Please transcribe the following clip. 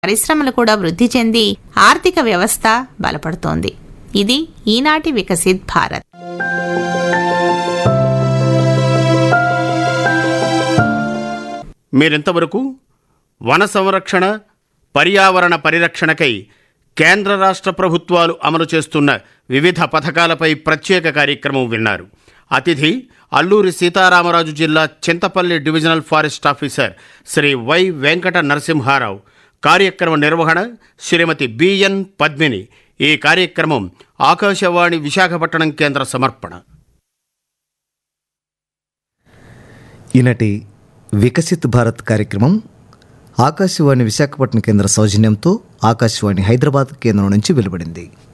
పరిశ్రమలు కూడా వృద్ధి చెంది ఆర్థిక వ్యవస్థ బలపడుతోంది ఇది ఈనాటి వికసిత్ భారత్ మీరింతవరకు వన సంరక్షణ పర్యావరణ పరిరక్షణకై కేంద్ర రాష్ట్ర ప్రభుత్వాలు అమలు చేస్తున్న వివిధ పథకాలపై ప్రత్యేక కార్యక్రమం విన్నారు అతిథి అల్లూరి సీతారామరాజు జిల్లా Chintapalli divisional forest officer Sri Y Venkata Narasimharao కార్యక్రమ నిర్వహణ శ్రీమతి బిఎన్ పద్మిని ఈ కార్యక్రమం ఆకాశవాణి విశాఖపట్నం కేంద్ర సమర్పణ ఈనాటి వికసిత్ భారత్ కార్యక్రమం ఆకాశవాణి విశాఖపట్నం కేంద్ర సౌజన్యంతో ఆకాశవాణి హైదరాబాద్ కేంద్రం నుంచి వెలువడింది